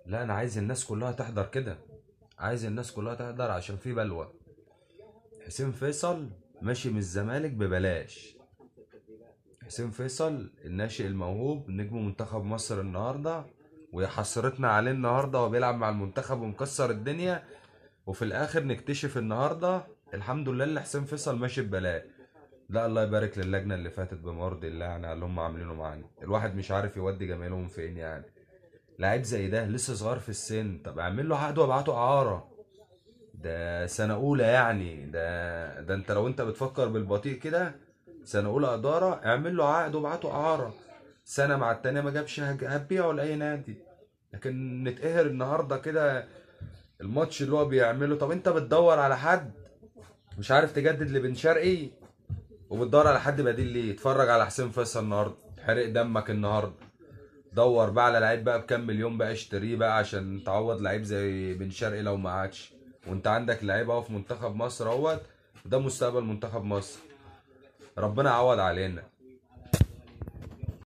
لا انا عايز الناس كلها تحضر كده عايز الناس كلها تحضر عشان في بلوى حسين فيصل ماشي من الزمالك ببلاش حسين فيصل الناشئ الموهوب نجم منتخب مصر النهارده ويا حسرتنا عليه النهارده وهو بيلعب مع المنتخب ومكسر الدنيا وفي الاخر نكتشف النهارده الحمد لله اللي حسين فيصل ماشي ببلاش لا الله يبارك للجنه اللي فاتت بمرض الله يعني على اللي هم عاملينه معانا الواحد مش عارف يودي جماهيرهم فين يعني لعيب زي ده لسه صغير في السن طب اعمل له عقد وابعته اعاره ده سنه اولى يعني ده ده انت لو انت بتفكر بالبطيء كده سنه اولى اداره اعمل له عقد وابعته اعاره سنه مع التانيه ما جابش هج- هتبيعه لاي نادي لكن نتقهر النهارده كده الماتش اللي هو بيعمله طب انت بتدور على حد مش عارف تجدد لبن شرقي وبتدور على حد بديل ليه اتفرج على حسين فيصل النهارده حرق دمك النهارده دور بقى على لعيب بقى بكام مليون بقى اشتريه بقى عشان تعوض لعيب زي بن شرقي لو ما عادش وانت عندك لعيب اهو في منتخب مصر اهوت ده مستقبل منتخب مصر ربنا يعوض علينا